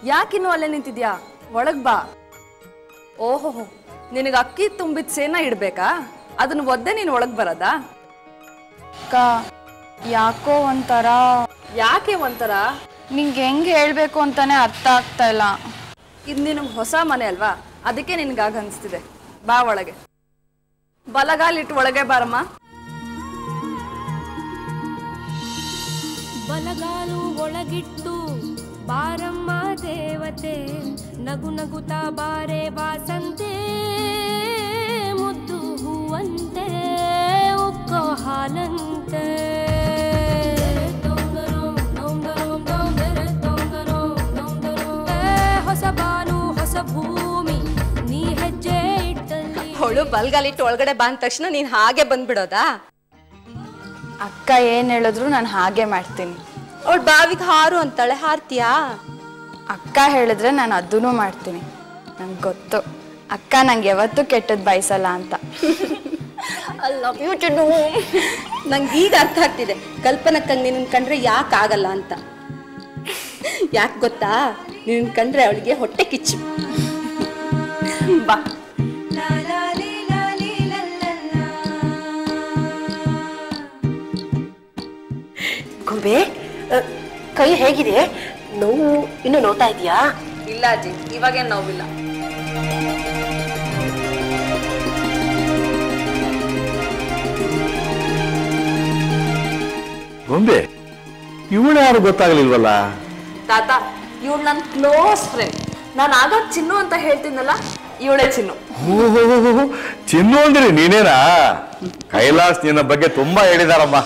ಯಾಕಿನ್ನೂ ಅಲ್ಲೇ ನಿಂತಿದ್ಯಾ ಒಳಗ್ ಬಾ ಓಹೋ ನಿನಗೆ ಅಕ್ಕಿ ತುಂಬಿದ ಸೇನ ಇಡ್ಬೇಕಾ ಅದನ್ನ ಒದ್ದೆ ನೀನು ಒಳಗ್ ಬರೋದಾ ಅಕ್ಕ ಯಾಕೋ ಒಂಥರ ಯಾಕೆ ಒಂಥರ ನಿಂಗೆ ಹೆಂಗ್ ಹೇಳ್ಬೇಕು ಅಂತಾನೆ ಅರ್ಥ ಆಗ್ತಾ ಇಲ್ಲ ಇದು ನಿನಗೆ ಹೊಸ ಮನೆ ಅಲ್ವಾ ಅದಕ್ಕೆ ನಿನ್ಗಾಗ ಅನಿಸ್ತಿದೆ ಬಾ ಒಳಗೆ ಬಲಗಾಲಿಟ್ಟು ಒಳಗೆ ಬಾರಮ್ಮ ಬಲಗಾಲು ಒಳಗಿಟ್ಟು ಬಾರಮ್ಮ ದೇವತೆ ನಗು ನಗುತ್ತಾ ಬಾರೆ ಬಾಸಂತೆ ಮುದ್ದು ಹೂವಂತೆ ಉಕ್ಕೋ ಹಾಲಂತೆ ಏ, ಹೊಸ ಬಾನು ಹೊಸ ಭೂಮಿ ನೀ ಹೆಜ್ಜೆ ಇಟ್ಟಲ್ಲಿ ಅವಳು ಬಲ್ಗಾಲಿಟ್ಟು ಒಳಗಡೆ ಬಂದ ತಕ್ಷಣ ನೀನ್ ಹಾಗೆ ಬಂದ್ಬಿಡೋದಾ ಅಕ್ಕ ಏನ್ ಹೇಳಿದ್ರು ನಾನು ಹಾಗೆ ಮಾಡ್ತೀನಿ ಅವಳು ಬಾವಿಗೆ ಹಾರು ಅಂತಾಳೆ ಹಾರ್ತೀಯಾ ಅಕ್ಕ ಹೇಳಿದ್ರೆ ನಾನು ಅದನ್ನು ಮಾಡ್ತೀನಿ ನಂಗೆ ಗೊತ್ತು ಅಕ್ಕ ನಂಗೆ ಯಾವತ್ತೂ ಕೆಟ್ಟದ್ ಬಯಸಲ್ಲ ಅಂತ ನಂಗೆ ಈಗ ಅರ್ಥ ಆಗ್ತಿದೆ ಕಲ್ಪನಕ್ಕಂಗೆ ನಿನ್ನ ಕಂಡ್ರೆ ಯಾಕೆ ಆಗಲ್ಲ ಅಂತ ಯಾಕೆ ಗೊತ್ತಾ ನಿನ್ನ ಕಂಡ್ರೆ ಅವಳಿಗೆ ಹೊಟ್ಟೆ ಕಿಚ್ಚು ಬಾ ಗೊಂಬೆ ಅ, ಕೈ ಹೇಗಿದೆ ನೋವು ಇನ್ನು ನೋತಾ ಇದೆಯಾ ಇಲ್ಲ ಅಜ್ಜಿ ಇವಾಗೇನ್ ನೋವಿಲ್ಲ ಗೊಂಬೆ ಇವಳು ಯಾರು ಗೊತ್ತಾಗ್ಲಿಲ್ವಲ್ಲ ತಾತ ಇವಳು ನನ್ನ ಕ್ಲೋಸ್ ಫ್ರೆಂಡ್ ನಾನು ಆಗ ಚಿನ್ನು ಅಂತ ಹೇಳ್ತೀನಲ್ಲ ಇವಳೇ ಚಿನ್ನು ಓಹೋ ಚಿನ್ನು ಅಂದ್ರಿ ನೀನೇನಾ ಕೈಲಾಸ್ ನಿನ್ನ ಬಗ್ಗೆ ತುಂಬಾ ಹೇಳಿದಾರಮ್ಮ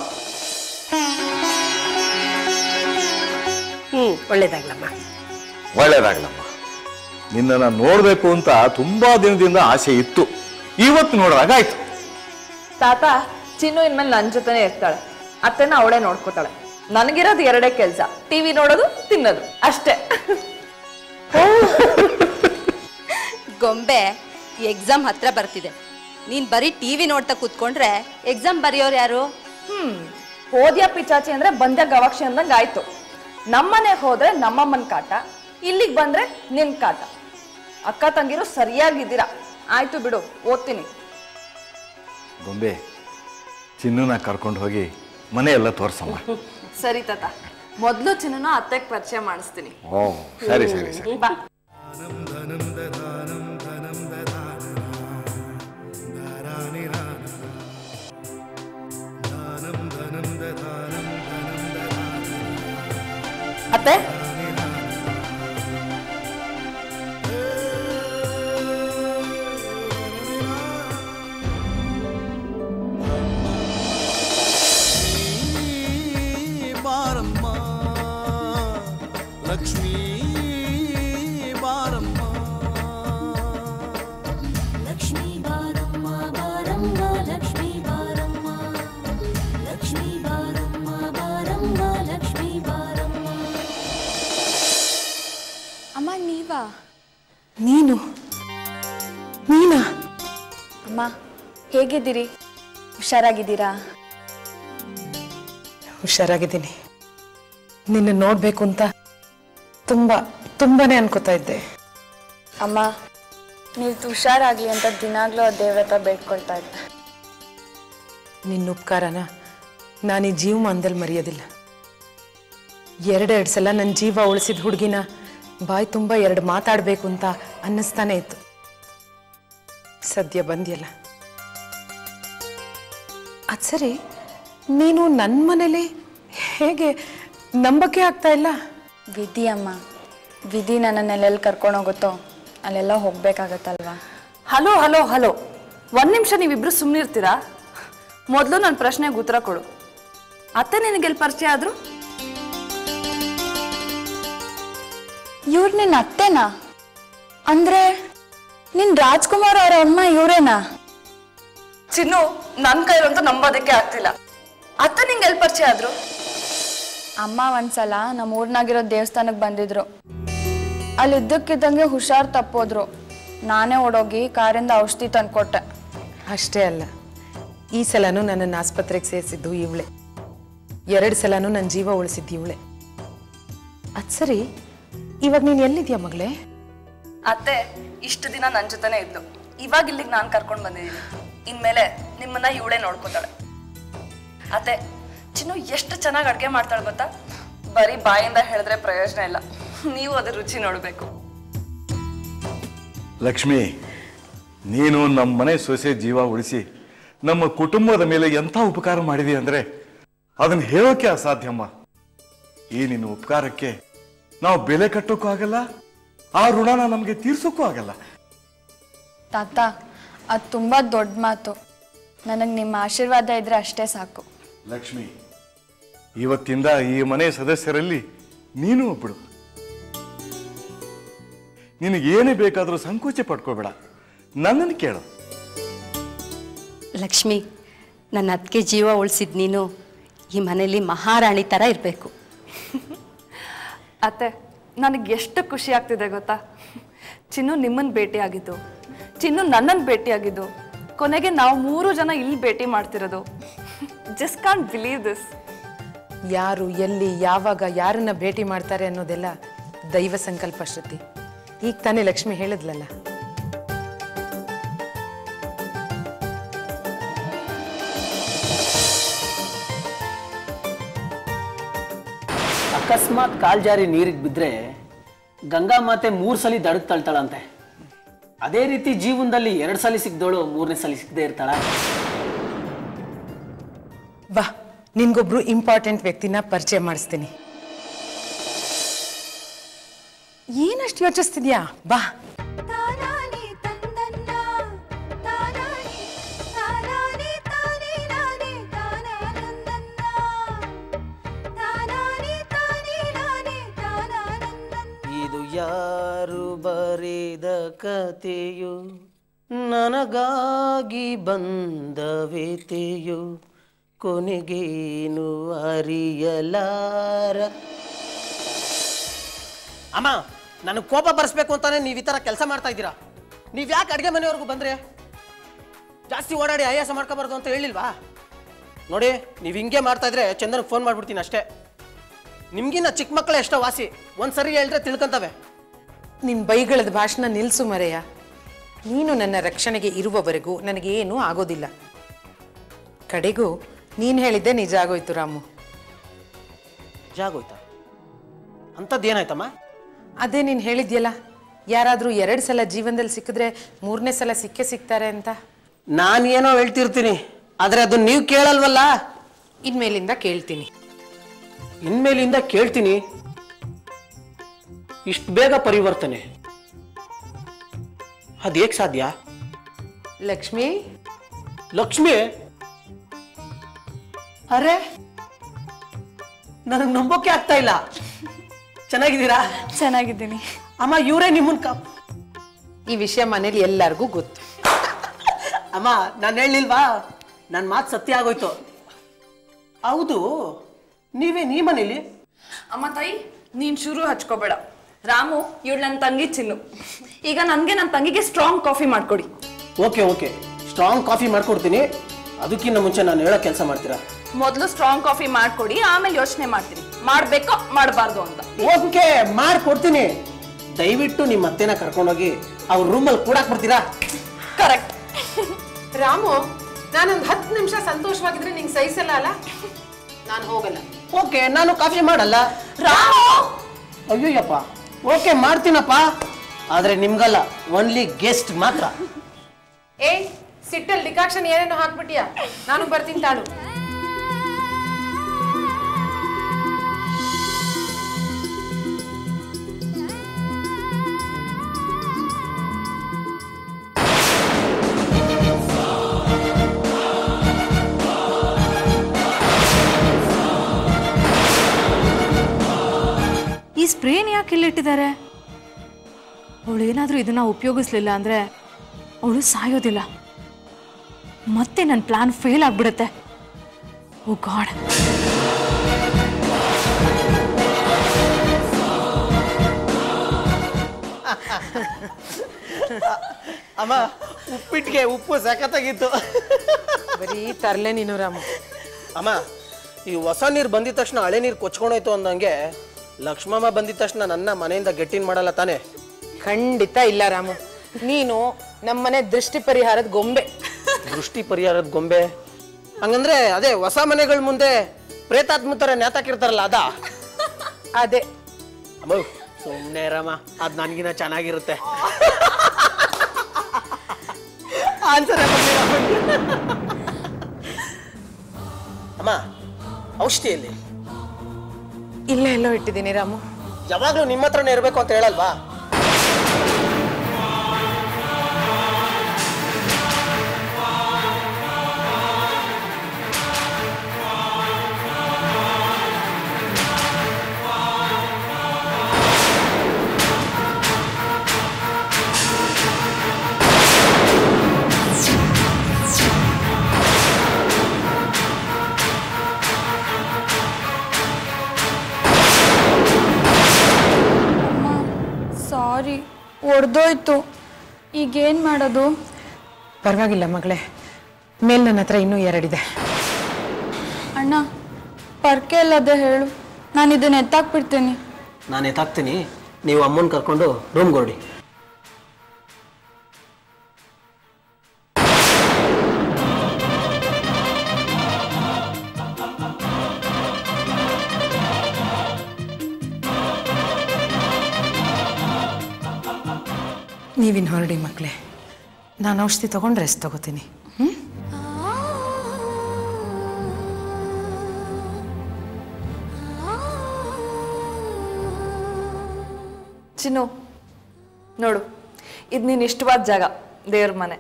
ಹ್ಮ್ ಒಳ್ಳೇದಾಗ್ಲಮ್ಮ ಒಳ್ಳೇದಾಗ್ಲಮ್ಮ ನಿನ್ನನ್ನ ನೋಡ್ಬೇಕು ಅಂತ ತುಂಬಾ ದಿನದಿಂದ ಆಸೆ ಇತ್ತು ಇವತ್ತು ನೋಡಿದಾಗ ಆಯ್ತು ತಾತ ಚಿನ್ನು ಇನ್ಮೇಲೆ ನನ್ನ ಜೊತೆನೇ ಇರ್ತಾಳೆ ಅತ್ತೆನ ಅವಳೇ ನೋಡ್ಕೋತಾಳೆ ನನಗಿರೋದು ಎರಡೇ ಕೆಲಸ ಟಿವಿ ನೋಡೋದು ತಿನ್ನೋದು ಅಷ್ಟೇ ಗೊಂಬೆ ಎಕ್ಸಾಮ್ ಹತ್ರ ಬರ್ತಿದೆ ನೀನ್ ಬರೀ ಟಿವಿ ನೋಡ್ತಾ ಕೂತ್ಕೊಂಡ್ರೆ ಎಕ್ಸಾಮ್ ಬರೆಯೋರು ಯಾರು ಹ್ಮ್ ಹೋದ್ಯ ಪಿಚಾಚಿ ಅಂದ್ರೆ ಬಂದ್ಯ ಗವಾಕ್ಷಿ ಅಂದಂಗ ಆಯ್ತು ನಮ್ಮನೆ ಹೋದ್ರೆ ನಮ್ಮಮ್ಮನ ಕಾಟ ಇಲ್ಲಿಗೆ ಬಂದ್ರೆ ನಿನ್ ಕಾಟ ಅಕ್ಕ ತಂಗಿರು ಸರಿಯಾಗಿದ್ದೀರಾ ಆಯ್ತು ಬಿಡು ಓದ್ತೀನಿ ಗೊಂಬೆ ಚಿನ್ನನ ಕರ್ಕೊಂಡು ಹೋಗಿ ಮನೆ ಎಲ್ಲ ತೋರ್ಸಮ್ಮ ಸರಿ ತಾತ ಮೊದ್ಲು ಚಿನ್ನನ ಅತ್ತೆಗೆ ಪರಿಚಯ ಮಾಡಿಸ್ತೀನಿ ಓ ಸರಿ ಸರಿ ಸರಿ ಬಾ ಅತ್ತೆ ಬಾರಮ್ಮ ಲಕ್ಷ್ಮೀ ಬಾರಮ್ಮ ಲಕ್ಷ್ಮೀ ಬಾರಮ್ಮ ಬಾರಮ್ಮ ಲಕ್ಷ್ಮೀ ಬಾರಮ್ಮ ಲಕ್ಷ್ಮೀ ಬಾರಮ್ಮ ಬಾರಮ್ಮ ಲಕ್ಷ್ಮೀ ಬಾರಮ್ಮ ಅಮ್ಮ ನೀವಾ ನೀನು ನೀನಾ ಅಮ್ಮ ಹೇಗಿದ್ದೀರಿ ಹುಷಾರಾಗಿದ್ದೀರಾ ಹುಷಾರಾಗಿದ್ದೀನಿ ನಿನ್ನ ನೋಡ್ಬೇಕು ಅಂತ ತುಂಬಾ ತುಂಬಾನೇ ಅನ್ಕೋತಾ ಇದ್ದೆ ಅಮ್ಮ ನೀವು ಹುಷಾರಾಗ್ಲಿ ಅಂತ ದಿನಾಗ್ಲೂ ಆ ದೇವ್ರ ಹತ್ರ ಬೇಡ್ಕೊಳ್ತಾ ಇದ್ದೆ ನಿನ್ನ ಉಪಕಾರನ ನಾನು ಈ ಜೀವಮಾನದಲ್ಲಿ ಮರೆಯೋದಿಲ್ಲ ಎರಡೆರಡು ಸಲ ನನ್ನ ಜೀವ ಉಳಿಸಿದ ಹುಡುಗಿನ ಬಾಯಿ ತುಂಬ ಎರಡು ಮಾತಾಡಬೇಕು ಅಂತ ಅನ್ನಿಸ್ತಾನೆ ಇತ್ತು ಸದ್ಯ ಬಂದ್ಯಲ್ಲ ಅದು ಸರಿ ನೀನು ನನ್ನ ಮನೇಲಿ ಹೇಗೆ ನಂಬಕ್ಕೆ ಆಗ್ತಾ ಇಲ್ಲ ವಿಧಿ ಅಮ್ಮ ವಿಧಿ ನನ್ನನ್ನೆಲ್ಲೆಲ್ಲಿ ಕರ್ಕೊಂಡು ಹೋಗುತ್ತೋ ಅಲ್ಲೆಲ್ಲ ಹೋಗ್ಬೇಕಾಗತ್ತಲ್ವಾ ಹಲೋ ಹಲೋ ಹಲೋ ಒಂದ್ ನಿಮಿಷ ನೀವಿಬ್ರು ಸುಮ್ಮನಿರ್ತೀರಾ ಮೊದಲು ನನ್ನ ಪ್ರಶ್ನೆಗೆ ಉತ್ತರ ಕೊಡು ಅತ್ತೆ ನಿನಗೆಲ್ಲಿ ಪರಿಚಯ ಆದ್ರು ಇವ್ರು ನಿನ್ನ ಅತ್ತೆನಾ ಅಂದ್ರೆ ನಿನ್ ರಾಜ್ಕುಮಾರ್ ಅವ್ರ ಅಮ್ಮ ಇವರೇನಾ ಚಿನ್ನು ನನ್ನ ಕೈಲಂತೂ ನಂಬೋದಕ್ಕೆ ಆಗ್ತಿಲ್ಲ ಅತ್ತೆ ನಿಂಗೆ ಎಲ್ಲಿ ಪರಿಚಯ ಆದ್ರು ಅಮ್ಮ ಒಂದ್ಸಲ ನಮ್ಮ ಊರ್ನಾಗಿರೋ ದೇವಸ್ಥಾನಕ್ಕೆ ಬಂದಿದ್ರು ಅಲ್ಲಿ ಇದ್ದಕ್ಕಿದ್ದಂಗೆ ಹುಷಾರ್ ತಪ್ಪೋದ್ರು ನಾನೇ ಓಡೋಗಿ ಕಾರಿಂದ ಔಷಧಿ ತಂದ್ಕೊಟ್ಟೆ ಅಷ್ಟೇ ಅಲ್ಲ ಈ ಸಲನೂ ನನ್ನನ್ನು ಆಸ್ಪತ್ರೆಗೆ ಸೇರಿಸಿದ್ದು ಇವಳೆ ಎರಡು ಸಲನೂ ನನ್ನ ಜೀವ ಉಳಿಸಿದ್ದು ಇವಳೆ ಅದು ಸರಿ ಇವಾಗ ನೀನು ಎಲ್ಲಿದ್ಯಾ ಮಗಳೇ ಅತ್ತೆ ಇಷ್ಟು ದಿನ ನನ್ನ ಜೊತೆನೇ ಇದ್ಲು ಇವಾಗ ಇಲ್ಲಿಗೆ ನಾನು ಕರ್ಕೊಂಡು ಬಂದಿದ್ದೀನಿ ಇನ್ಮೇಲೆ ನಿಮ್ಮನ್ನ ಇವಳೇ ನೋಡ್ಕೋತಾಳೆ ಅತ್ತೆ ಚಿನ್ನು ಎಷ್ಟು ಚೆನ್ನಾಗಿ ಅಡುಗೆ ಮಾಡ್ತಾಳೆ ಗೊತ್ತಾ ಬರೀ ಬಾಯಿಂದ ಹೇಳಿದ್ರೆ ಪ್ರಯೋಜನ ಇಲ್ಲ ನೀವು ಅದ್ರ ರುಚಿ ನೋಡಬೇಕು ಲಕ್ಷ್ಮಿ ನೀನು ನಮ್ಮ ಮನೆ ಸೊಸೆ ಜೀವ ಉಳಿಸಿ ನಮ್ಮ ಕುಟುಂಬದ ಮೇಲೆ ಎಂಥ ಉಪಕಾರ ಮಾಡಿದಿ ಅಂದ್ರೆ ಅದನ್ನ ಹೇಳೋಕೆ ಅಸಾಧ್ಯಮ್ಮ ಈ ನಿನ್ನ ಉಪಕಾರಕ್ಕೆ ನಾವು ಬೆಲೆ ಕಟ್ಟೋಕ್ಕೂ ಆಗಲ್ಲ ಆ ಋಣನ ನಮಗೆ ತೀರ್ಸೋಕ್ಕೂ ಆಗಲ್ಲ ತಾತ ಅದು ತುಂಬ ದೊಡ್ಡ ಮಾತು ನನಗೆ ನಿಮ್ಮ ಆಶೀರ್ವಾದ ಇದ್ರೆ ಅಷ್ಟೇ ಸಾಕು ಲಕ್ಷ್ಮಿ ಇವತ್ತಿಂದ ಈ ಮನೆ ಸದಸ್ಯರಲ್ಲಿ ನೀನು ಒಬ್ಬಳು ನಿನಗೇನೇ ಬೇಕಾದರೂ ಸಂಕೋಚ ಪಡ್ಕೋಬೇಡ ನನ್ನನ್ನು ಕೇಳು ಲಕ್ಷ್ಮಿ ನನ್ನ ಅದಕ್ಕೆ ಜೀವ ಉಳಿಸಿದ್ ನೀನು ಈ ಮನೇಲಿ ಮಹಾರಾಣಿ ಥರ ಇರಬೇಕು ಅತ್ತೆ ನನಗೆ ಎಷ್ಟು ಖುಷಿ ಆಗ್ತಿದೆ ಗೊತ್ತಾ ಚಿನ್ನು ನಿಮ್ಮನ್ನು ಭೇಟಿಯಾಗಿದ್ದು ಚಿನ್ನು ನನ್ನನ್ನು ಭೇಟಿಯಾಗಿದ್ದು ಕೊನೆಗೆ ನಾವು ಮೂರು ಜನ ಇಲ್ಲಿ ಭೇಟಿ ಮಾಡ್ತಿರೋದು ಜಸ್ಟ್ ಕಾಂಟ್ ಬಿಲೀವ್ ದಿಸ್ ಯಾರು ಎಲ್ಲಿ ಯಾವಾಗ ಯಾರನ್ನ ಭೇಟಿ ಮಾಡ್ತಾರೆ ಅನ್ನೋದೆಲ್ಲ ದೈವ ಸಂಕಲ್ಪ ಶ್ರುತಿ ಈಗ ತಾನೇ ಲಕ್ಷ್ಮಿ ಹೇಳಿದ್ಲಲ್ಲ ಅಕಸ್ಮಾತ್ ಕಾಲ್ ಜಾರಿ ನೀರಿಗೆ ಬಿದ್ದರೆ ಗಂಗಾ ಮಾತೆ ಮೂರು ಸಲ ದಡಕ್ ತಳ್ತಾಳಂತೆ ಅದೇ ರೀತಿ ಜೀವನದಲ್ಲಿ ಎರಡು ಸಲ ಸಿಗ್ದೋಳು ಮೂರನೇ ಸಲ ಸಿಗದೆ ಇರ್ತಾಳ ಬಾ ನಿನ್ಗೊಬ್ರು ಇಂಪಾರ್ಟೆಂಟ್ ವ್ಯಕ್ತಿನ ಪರಿಚಯ ಮಾಡಿಸ್ತೀನಿ ಏನಷ್ಟು ಯೋಚಿಸ್ತಿದ್ಯಾ ಬಾ ತಾನಾನಿ ತಂದನ್ನ ತಾನಾನಿ ತಾನಾನಿ ತಾನೇ ನಾನೇ ತಾನಾನಂದನ್ನ ತಾನಾನಿ ತಾನೇ ನಾನೇ ತಾನಾನಂದನ್ನ ಇದು ಯಾರು ಬರೆದ ಕಥೆಯು ನನಗಾಗಿ ಬಂದವೆತೆಯು ಕೊನೆಗೇನು ಅರಿಯಲಾರ ಅಮ್ಮ ನನಗೆ ಕೋಪ ಬರ್ಸ್ಬೇಕು ಅಂತಾನೆ ನೀವು ಈ ಥರ ಕೆಲಸ ಮಾಡ್ತಾ ಇದ್ದೀರಾ ನೀವು ಯಾಕೆ ಅಡುಗೆ ಮನೆವರೆಗೂ ಬಂದ್ರೆ ಜಾಸ್ತಿ ಓಡಾಡಿ ಆಯಾಸ ಮಾಡ್ಕೋಬಾರ್ದು ಅಂತ ಹೇಳಿಲ್ವಾ ನೋಡಿ ನೀವು ಹಿಂಗೆ ಮಾಡ್ತಾ ಇದ್ರೆ ಚಂದನ್ಗೆ ಫೋನ್ ಮಾಡ್ಬಿಡ್ತೀನಿ ಅಷ್ಟೇ ನಿಮ್ಗಿನ್ನ ಚಿಕ್ಕ ಮಕ್ಕಳು ಎಷ್ಟೋ ವಾಸಿ ಒಂದು ಸರಿ ಹೇಳಿದ್ರೆ ತಿಳ್ಕೊಂತವೆ ನಿನ್ ಬೈಗಳದ ಭಾಷಣ ನಿಲ್ಸು ಮರೆಯ ನೀನು ನನ್ನ ರಕ್ಷಣೆಗೆ ಇರುವವರೆಗೂ ನನಗೇನೂ ಆಗೋದಿಲ್ಲ ಕಡೆಗೂ ನೀನು ಹೇಳಿದ್ದೆ ನಿಜ ಆಗೋಯ್ತು ರಾಮು ಜಾಗೋಯ್ತಾ ಅಂಥದ್ದು ಏನಾಯ್ತಮ್ಮ ಅದೇ ನೀನು ಹೇಳಿದ್ಯಲ್ಲ ಯಾರಾದರೂ ಎರಡು ಸಲ ಜೀವನದಲ್ಲಿ ಸಿಕ್ಕಿದ್ರೆ ಮೂರನೇ ಸಲ ಸಿಕ್ಕೇ ಸಿಗ್ತಾರೆ ಅಂತ ನಾನು ಏನೋ ಹೇಳ್ತಿರ್ತೀನಿ ಆದರೆ ಅದು ನೀವು ಕೇಳಲ್ವಲ್ಲ ಇನ್ಮೇಲಿಂದ ಕೇಳ್ತೀನಿ ಇನ್ಮೇಲಿಂದ ಕೇಳ್ತೀನಿ ಇಷ್ಟು ಬೇಗ ಪರಿವರ್ತನೆ ಅದೇಕ್ ಸಾಧ್ಯ ಲಕ್ಷ್ಮಿ ಲಕ್ಷ್ಮಿ ಅರೆ ನನಗೆ ನಂಬೋಕೆ ಆಗ್ತಾ ಇಲ್ಲ ಚೆನ್ನಾಗಿದ್ದೀರಾ ಚೆನ್ನಾಗಿದ್ದೀನಿ ಅಮ್ಮ ಇವರೇ ನಿಮ್ಮನ್ ಕಾ ಈ ವಿಷಯ ಮನೇಲಿ ಎಲ್ಲರಿಗೂ ಗೊತ್ತು ಅಮ್ಮ ನಾನು ಹೇಳಿಲ್ವಾ ನನ್ನ ಮಾತು ಸತ್ಯ ಆಗೋಯ್ತು ಹೌದು ನೀವೇ ನೀ ಮನೇಲಿ ಅಮ್ಮ ತಾಯಿ ನೀನ್ ಶುರು ಹಚ್ಕೋಬೇಡ ರಾಮು ಇವಳು ನನ್ನ ತಂಗಿ ಚಿನ್ನು ಈಗ ನನಗೆ ನನ್ನ ತಂಗಿಗೆ ಸ್ಟ್ರಾಂಗ್ ಕಾಫಿ ಮಾಡ್ಕೊಡಿ ಓಕೆ ಓಕೆ ಸ್ಟ್ರಾಂಗ್ ಕಾಫಿ ಮಾಡ್ಕೊಡ್ತೀನಿ ಅದಕ್ಕಿಂತ ಮುಂಚೆ ನಾನು ಹೇಳೋ ಕೆಲಸ ಮಾಡ್ತೀರಾ ಮೊದಲು ಸ್ಟ್ರಾಂಗ್ ಕಾಫಿ ಮಾಡ್ಕೊಡಿ ಆಮೇಲೆ ಯೋಚನೆ ಮಾಡ್ತೀನಿ ಮಾಡ್ಬೇಕೋ ಮಾಡಬಾರ್ದು ಅಂತ ಓಕೆ ಮಾಡ್ಕೊಡ್ತೀನಿ ದಯವಿಟ್ಟು ನಿಮ್ಮ ಅತ್ತೆನ ಕರ್ಕೊಂಡೋಗಿ ಅವ್ರ ರೂಮಲ್ಲಿ ಕೂಡಾಕ್ ಬರ್ತೀರಾ ಕರೆಕ್ಟ್ ರಾಮು ನಾನೊಂದು ಹತ್ತು ನಿಮಿಷ ಸಂತೋಷವಾಗಿದ್ರೆ ನಿಂಗೆ ಸಹಿಸಲ್ಲ ಅಲ್ಲ ನಾನು ಹೋಗಲ್ಲ ಓಕೆ ನಾನು ಕಾಫಿ ಮಾಡಲ್ಲ ಅಯ್ಯೋಯ್ಯಪ್ಪ ಓಕೆ ಮಾಡ್ತೀನಪ್ಪ ಆದ್ರೆ ನಿಮ್ಗಲ್ಲ ಓನ್ಲಿ ಗೆಸ್ಟ್ ಮಾತ್ರ ಏಯ್ ಸಿಟ್ಟಲ್ಲಿ ಡಿಕಾಕ್ಷನ್ ಏನೇನೋ ಹಾಕ್ಬಿಟ್ಟಿಯಾ ನಾನು ಬರ್ತೀನಿ ತಾಳು ಈ ಸ್ಪ್ರೇನ್ ಯಾಕೆ ಇಲ್ಲಿಟ್ಟಿದ್ದಾರೆ ಅವಳು ಏನಾದರೂ ಇದನ್ನ ಉಪಯೋಗಿಸ್ಲಿಲ್ಲ ಅಂದ್ರೆ ಅವಳು ಸಾಯೋದಿಲ್ಲ ಮತ್ತೆ ನನ್ನ ಪ್ಲಾನ್ ಫೇಲ್ ಆಗ್ಬಿಡುತ್ತೆ ಓ ಗಾಡ್ ಅಮ್ಮ ಉಪ್ಪಿಟ್ಟಿಗೆ ಉಪ್ಪು ಸಖತ್ತಾಗಿತ್ತು ಬರೀ ತರ್ಲೆ ನೀನು ರಾಮು ಅಮ್ಮ ಈ ಹೊಸ ನೀರು ಬಂದಿದ ತಕ್ಷಣ ಹಳೆ ನೀರು ಕೊಚ್ಕೊಂಡೋಯ್ತು ಅಂದಂಗೆ ಲಕ್ಷ್ಮಮ್ಮ ಬಂದಿದ ತಕ್ಷಣ ನನ್ನ ಮನೆಯಿಂದ ಗೆಟ್ಟಿನ್ ಮಾಡಲ್ಲ ತಾನೇ ಖಂಡಿತ ಇಲ್ಲ ರಾಮು ನೀನು ನಮ್ಮನೆ ದೃಷ್ಟಿ ಪರಿಹಾರದ ಗೊಂಬೆ ದೃಷ್ಟಿ ಪರಿಹಾರದ ಗೊಂಬೆ ಹಂಗಂದ್ರೆ ಅದೇ ಹೊಸ ಮನೆಗಳ ಮುಂದೆ ಪ್ರೇತಾತ್ಮ ಥರ ನೇತಾಕಿರ್ತಾರಲ್ಲ ಅದಾ ಅದೇ ಅಮ್ಮ ಸುಮ್ಮನೆ ರಾಮ ಅದು ನನಗಿನ ಚೆನ್ನಾಗಿರುತ್ತೆ ಆನ್ಸರ್ ಅಮ್ಮ ಔಷಧಿಯಲ್ಲಿ ಇಲ್ಲೇ ಎಲ್ಲೋ ಇಟ್ಟಿದ್ದೀನಿ ರಾಮು ಯಾವಾಗಲೂ ನಿಮ್ಮ ಹತ್ರನೇ ಇರಬೇಕು ಅಂತ ಹೇಳಲ್ವಾ ಸಾರಿ ಒಡ್ದೋಯ್ತು ಈಗೇನು ಮಾಡೋದು ಪರವಾಗಿಲ್ಲ ಮಗಳೇ ಮೇಲ್ ನನ್ನ ಹತ್ರ ಇನ್ನೂ ಎರಡಿದೆ ಅಣ್ಣ ಪರ್ಕೆ ಅಲ್ಲದೆ ಹೇಳು ನಾನು ಇದನ್ನ ಎತ್ತಾಕ್ಬಿಡ್ತೀನಿ ನಾನು ಎತ್ತಾಕ್ತೀನಿ ನೀವು ಅಮ್ಮನ ಕರ್ಕೊಂಡು ರೂಮ್ಗೆ ಹೊರಡಿ ನೀವಿನ್ ಹೊರಡಿ ಮಕ್ಕಳೇ ನಾನು ಔಷಧಿ ತಗೊಂಡು ರೆಸ್ಟ್ ತಗೋತೀನಿ ಚಿನ್ನು ನೋಡು ಇದು ನೀನ್ ಇಷ್ಟವಾದ ಜಾಗ ದೇವ್ರ ಮನೆ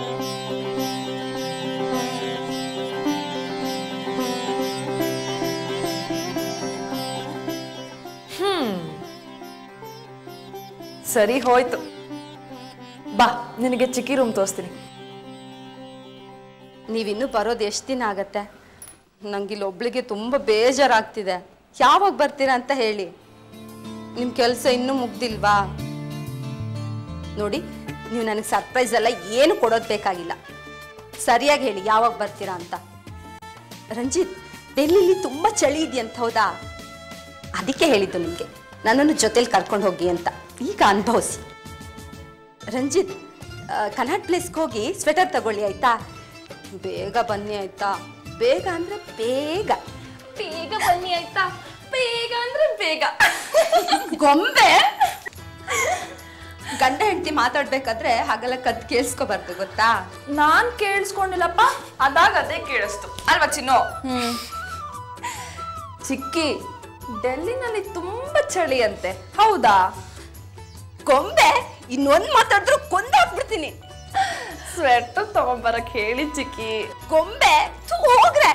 ಹ್ಮ್ ಸರಿ ಹೋಯ್ತು ಬಾ ನಿನಗೆ ಚಿಕ್ಕಿ ರೂಮ್ ತೋರಿಸ್ತೀನಿ ನೀವಿನ್ನೂ ಬರೋದು ಎಷ್ಟು ದಿನ ಆಗತ್ತೆ ನಂಗೆ ಇಲ್ಲಿ ಒಬ್ಳಿಗೆ ತುಂಬ ಬೇಜಾರಾಗ್ತಿದೆ ಯಾವಾಗ ಬರ್ತೀರಾ ಅಂತ ಹೇಳಿ ನಿಮ್ಮ ಕೆಲಸ ಇನ್ನೂ ಮುಗ್ದಿಲ್ವಾ ನೋಡಿ ನೀವು ನನಗೆ ಸರ್ಪ್ರೈಸ್ ಎಲ್ಲ ಏನು ಕೊಡೋದು ಬೇಕಾಗಿಲ್ಲ ಸರಿಯಾಗಿ ಹೇಳಿ ಯಾವಾಗ ಬರ್ತೀರಾ ಅಂತ ರಂಜಿತ್ ಡೆಲ್ಲಿಲಿ ತುಂಬ ಚಳಿ ಇದೆಯಂತ ಹೌದಾ ಅದಕ್ಕೆ ಹೇಳಿದ್ದು ನಿಮಗೆ ನನ್ನನ್ನು ಜೊತೆಲಿ ಕರ್ಕೊಂಡು ಹೋಗಿ ಅಂತ ಈಗ ಅನುಭವಿಸಿ ರಂಜಿತ್ ಆ, ಕನಾಟ್ ಪ್ಲೇಸ್ಗೆ ಹೋಗಿ ಸ್ವೆಟರ್ ತಗೊಳ್ಳಿ ಆಯ್ತಾ ಬೇಗ ಬನ್ನಿ ಆಯ್ತಾ ಬೇಗ ಅಂದ್ರೆ ಬೇಗ ಬೇಗ ಬನ್ನಿ ಆಯ್ತಾ ಬೇಗ ಅಂದ್ರೆ ಬೇಗ ಗೊಂಬೆ ಗಂಡ ಹೆಂಡತಿ ಮಾತಾಡ್ಬೇಕಾದ್ರೆ ಹಾಗೆಲ್ಲ ಕದ್ ಕೇಳಿಸ್ಕೋಬಾರ್ದು ಗೊತ್ತಾ ನಾನ್ ಕೇಳಿಸ್ಕೊಂಡಿಲ್ಲಪ್ಪ ಅದಾಗ ಅದೇ ಕೇಳಿಸ್ತು ಅಲ್ವಾ ಚಿನ್ನು ಚಿಕ್ಕಿ ಡೆಲ್ಲಿನಲ್ಲಿ ತುಂಬಾ ಚಳಿ ಅಂತೆ ಹೌದಾ ಗೊಂಬೆ ಇನ್ನೊಂದ್ ಮಾತಾಡಿದ್ರು ಕೊಂದಾಕ್ಬಿಡ್ತೀನಿ ಸ್ವೆಟರ್ ತಗೊಂಬರಕ್ ಹೇಳಿ ಚಿಕ್ಕಿ ಗೊಂಬೆ ಥು, ಹೋಗ್ರೆ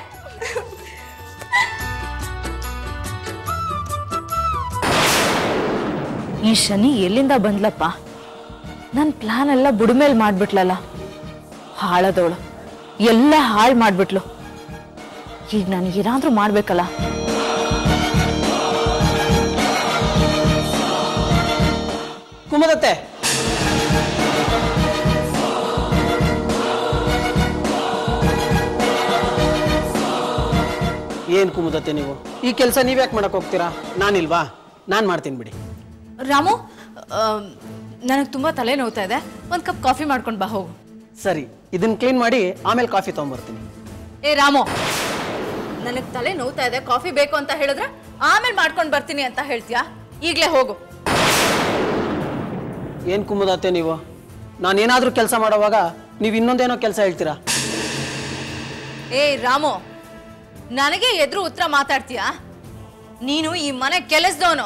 ಈ ಶನಿ ಎಲ್ಲಿಂದ ಬಂದ್ಲಪ್ಪ ನನ್ನ ಪ್ಲಾನ್ ಎಲ್ಲ ಬುಡಮೇಲೆ ಮಾಡ್ಬಿಟ್ಲಲ್ಲ ಹಾಳದವಳು ಎಲ್ಲ ಹಾಳು ಮಾಡ್ಬಿಟ್ಲು ಈಗ ನನಗೆ ಏನಾದ್ರೂ ಮಾಡ್ಬೇಕಲ್ಲ ಕುಮದತ್ತೆ ಏನ್ ಕುಮದತ್ತೆ ನೀವು ಈ ಕೆಲಸ ನೀವ್ಯಾಕೆ ಮಾಡಕ್ ಹೋಗ್ತೀರಾ ನಾನಿಲ್ವಾ ನಾನ್ ಮಾಡ್ತೀನಿ ಬಿಡಿ ರಾಮು ನನಗೆ ತುಂಬ ತಲೆ ನೋವ್ತಾ ಇದೆ ಒಂದು ಕಪ್ ಕಾಫಿ ಮಾಡ್ಕೊಂಡು ಬಾ ಹೋಗು ಸರಿ ಇದನ್ನ ಕ್ಲೀನ್ ಮಾಡಿ ಆಮೇಲೆ ಕಾಫಿ ತಗೊಂಬರ್ತೀನಿ ಏ ರಾಮು ನನಗೆ ತಲೆ ನೋವ್ತಾ ಇದೆ ಕಾಫಿ ಬೇಕು ಅಂತ ಹೇಳಿದ್ರೆ ಆಮೇಲೆ ಮಾಡ್ಕೊಂಡು ಬರ್ತೀನಿ ಅಂತ ಹೇಳ್ತೀಯಾ ಈಗಲೇ ಹೋಗು ಏನ್ ಕುಮದತ್ತೆ ನೀವು ನಾನೇನಾದ್ರೂ ಕೆಲಸ ಮಾಡೋವಾಗ ನೀವು ಇನ್ನೊಂದೇನೋ ಕೆಲಸ ಹೇಳ್ತೀರಾ ಏ ರಾಮು ನನಗೆ ಎದುರು ಉತ್ತರ ಮಾತಾಡ್ತೀಯಾ ನೀನು ಈ ಮನೆ ಕೆಲಸದವನು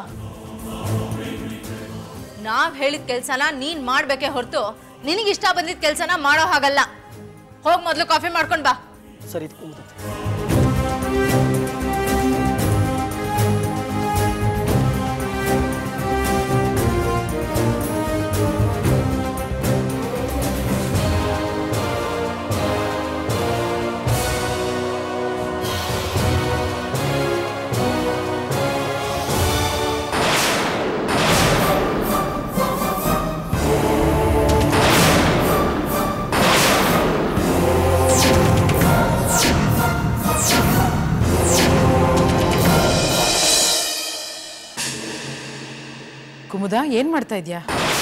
ನಾವ್ ಹೇಳಿದ ಕೆಲ್ಸನ ನೀನ್ ಮಾಡ್ಬೇಕೇ ಹೊರತು ನಿನಗೆ ಇಷ್ಟ ಬಂದಿದ್ದ ಕೆಲ್ಸನ ಮಾಡೋ ಹಾಗಲ್ಲ ಹೋಗ್ ಮೊದ್ಲು ಕಾಫಿ ಮಾಡ್ಕೊಂಡ್ ಬಾ ಸರಿ ಕುಮದತ್ತೆ ಕುಮುದ ಏನ್ ಮಾಡ್ತಾ ಇದ್ಯಾ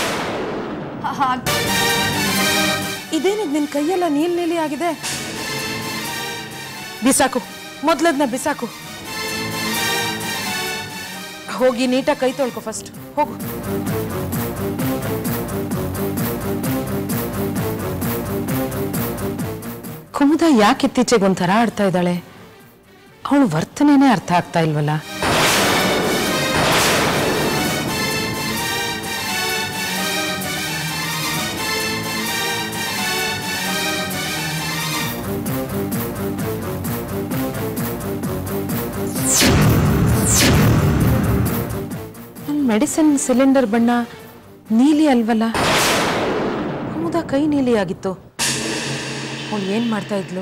ಇದೇನಿದ್ ನಿನ್ ಕೈಯೆಲ್ಲ ನೀಲ್ ನೀಲಿ ಆಗಿದೆ ಬಿಸಾಕು ಮೊದ್ಲದ್ನ ಬಿಸಾಕು ಹೋಗಿ ನೀಟಾಗಿ ಕೈ ತೊಳ್ಕೊ ಫಸ್ಟ್ ಹೋಗು ಕುಮುದ ಯಾಕೆ ಇತ್ತೀಚೆಗೆ ಒಂಥರ ಆಡ್ತಾ ಇದ್ದಾಳೆ ಅವಳು ವರ್ತನೆನೇ ಅರ್ಥ ಆಗ್ತಾ ಇಲ್ವಲ್ಲ ನನ್ನ ಮೆಡಿಸಿನ್ ಸಿಲಿಂಡರ್ ಬಣ್ಣ ನೀಲಿ ಅಲ್ವಲ್ಲ ಕುಮುದ ಕೈ ನೀಲಿ ಆಗಿತ್ತು ಅವಳು ಏನ್ ಮಾಡ್ತಾ ಇದ್ಲು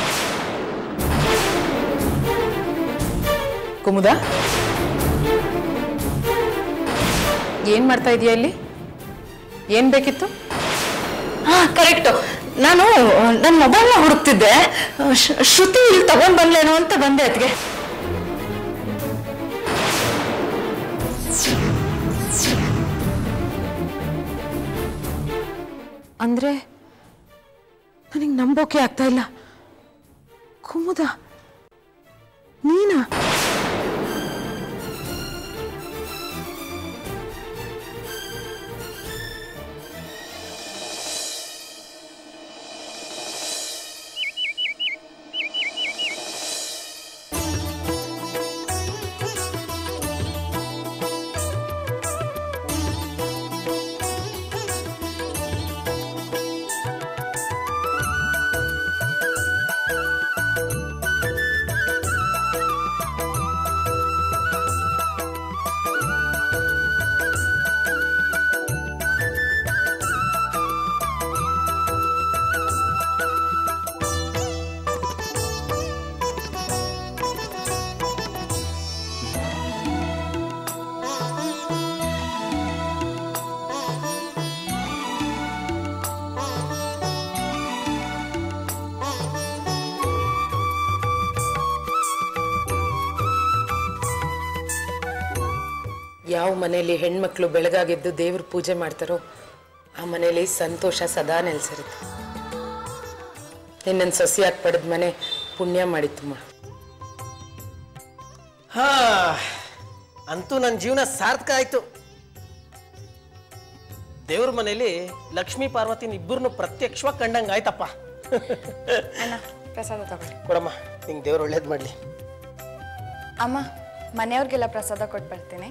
ಕುಮುದ ಏನ್ ಮಾಡ್ತಾ ಇದೀಯ ಇಲ್ಲಿ ಏನ್ ಬೇಕಿತ್ತು ಹಾ ಕರೆಕ್ಟು ನಾನು ನನ್ನ ಮೊಬೈಲ್ನ ಹುಡುಕ್ತಿದ್ದೆ ಶ್ರು- ಶ್ರುತಿ ಇಲ್ಲಿ ತಗೊಂಡ್ ಬಂದ್ಲೇನೋ ಅಂತ ಬಂದೆ ಅದಕ್ಕೆ ಅಂದ್ರೆ ನನಗೆ ನಂಬೋಕೆ ಆಗ್ತಾ ಇಲ್ಲ ಕುಮುದ ನೀನಾ ಯಾವ ಮನೆಯಲ್ಲಿ ಹೆಣ್ಮಕ್ಳು ಬೆಳಗಾಗೆದ್ದು ದೇವ್ರ ಪೂಜೆ ಮಾಡ್ತಾರೋ ಆ ಮನೆಯಲ್ಲಿ ಸಂತೋಷ ಸದಾ ನೆಲೆಸಿರುತ್ತೆ ನಿನ್ನನ್ನು ಸೊಸೆಯಾಗಿ ಪಡೆದ ಮನೆ ಪುಣ್ಯ ಮಾಡಿತ್ತಮ್ಮ ಹಾ ಅಂತೂ ನನ್ನ ಜೀವನ ಸಾರ್ಥಕ ಆಯ್ತು ದೇವ್ರ ಮನೇಲಿ ಲಕ್ಷ್ಮೀ ಪಾರ್ವತಿನ ಇಬ್ಬರನ್ನು ಪ್ರತ್ಯಕ್ಷವಾಗಿ ಕಂಡಂಗೆ ಆಯ್ತಪ್ಪ ಅಣ್ಣ ಪ್ರಸಾದ ತಗೊಳ್ಳಿ ಕೊಡಮ್ಮ ನಿಂಗೆ ದೇವ್ರು ಒಳ್ಳೇದು ಮಾಡಲಿ ಅಮ್ಮ ಮನೆಯವ್ರಿಗೆಲ್ಲ ಪ್ರಸಾದ ಕೊಟ್ಟು ಬರ್ತೀನಿ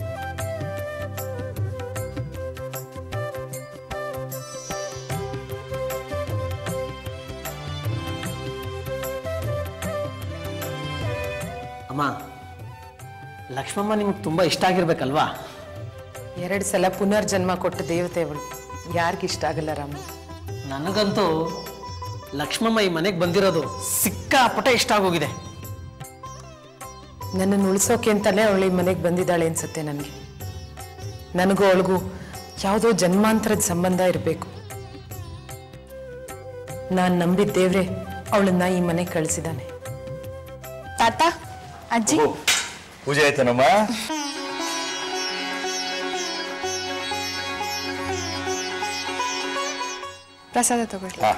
ಅಮ್ಮ ಲಕ್ಷ್ಮಮ್ಮ ನಿಮ್ಗೆ ತುಂಬ ಇಷ್ಟ ಆಗಿರ್ಬೇಕಲ್ವಾ ಎರಡು ಸಲ ಪುನರ್ಜನ್ಮ ಕೊಟ್ಟ ದೇವತೆ ಅವಳು ಯಾರಿಗಿಷ್ಟ ಆಗಲ್ಲ ರಾಮ ನನಗಂತೂ ಲಕ್ಷ್ಮಮ್ಮ ಈ ಮನೆಗೆ ಬಂದಿರೋದು ಸಿಕ್ಕಾಪಟ್ಟೆ ಇಷ್ಟ ಆಗೋಗಿದೆ ನನ್ನನ್ನು ಉಳಿಸೋಕೆ ಅಂತಾನೆ ಅವಳು ಈ ಮನೆಗೆ ಬಂದಿದ್ದಾಳೆ ಅನ್ಸುತ್ತೆ ನನಗೆ ನನಗೂ ಅವಳಿಗೂ ಯಾವುದೋ ಜನ್ಮಾಂತರದ ಸಂಬಂಧ ಇರಬೇಕು ನಾನು ನಂಬಿದ ದೇವ್ರೆ ಅವಳನ್ನ ಈ ಮನೆಗೆ ಕಳಿಸಿದ್ದಾನೆ ತಾತ ಅಜ್ಜಿ ಓ, ಪೂಜೆ ಆಯ್ತೇನಮ್ಮ ಪ್ರಸಾದ ತಗೊಳ್ಳಿ ಹಾ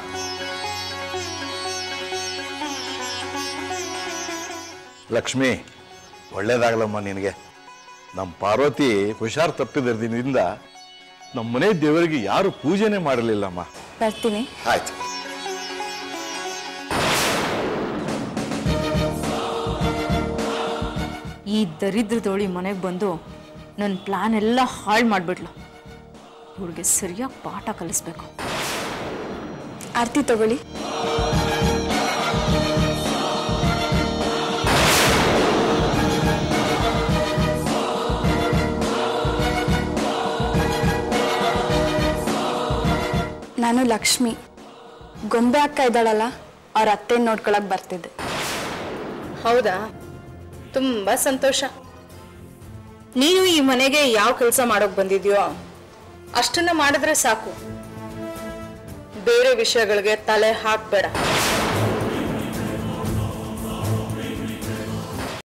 ಲಕ್ಷ್ಮಿ ಒಳ್ಳೇದಾಗಲಮ್ಮ ನಿನಗೆ ನಮ್ಮ ಪಾರ್ವತಿ ಹುಷಾರ್ ತಪ್ಪಿದ್ರಿಂದ ನಮ್ಮ ಮನೆ ದೇವರಿಗೆ ಯಾರು ಪೂಜೆನೇ ಮಾಡಲಿಲ್ಲಮ್ಮ ಬರ್ತೀನಿ ಆಯ್ತು ಈ ದರಿದ್ರದೋಳಿ ಮನೆಗೆ ಬಂದು ನನ್ನ ಪ್ಲಾನ್ ಎಲ್ಲ ಹಾಳು ಮಾಡಿಬಿಟ್ಲು ಇವಳಿಗೆ ಸರಿಯಾಗಿ ಪಾಠ ಕಲಿಸ್ಬೇಕು ಆರತಿ ತಗೊಳ್ಳಿ ನಾನು ಲಕ್ಷ್ಮಿ ಗೊಂಬೆ ಅಕ್ಕ ಇದ್ದಾಳಲ್ಲ ಅವ್ರ ಅತ್ತೆ ನೋಡ್ಕೊಳಕ್ ಬರ್ತಿದ್ದೆ ಹೌದಾ ತುಂಬಾ ಸಂತೋಷ ನೀನು ಈ ಮನೆಗೆ ಯಾವ ಕೆಲಸ ಮಾಡೋಕ್ ಬಂದಿದ್ಯೋ ಅಷ್ಟನ್ನ ಮಾಡಿದ್ರೆ ಸಾಕು ಬೇರೆ ವಿಷಯಗಳಿಗೆ ತಲೆ ಹಾಕ್ಬೇಡ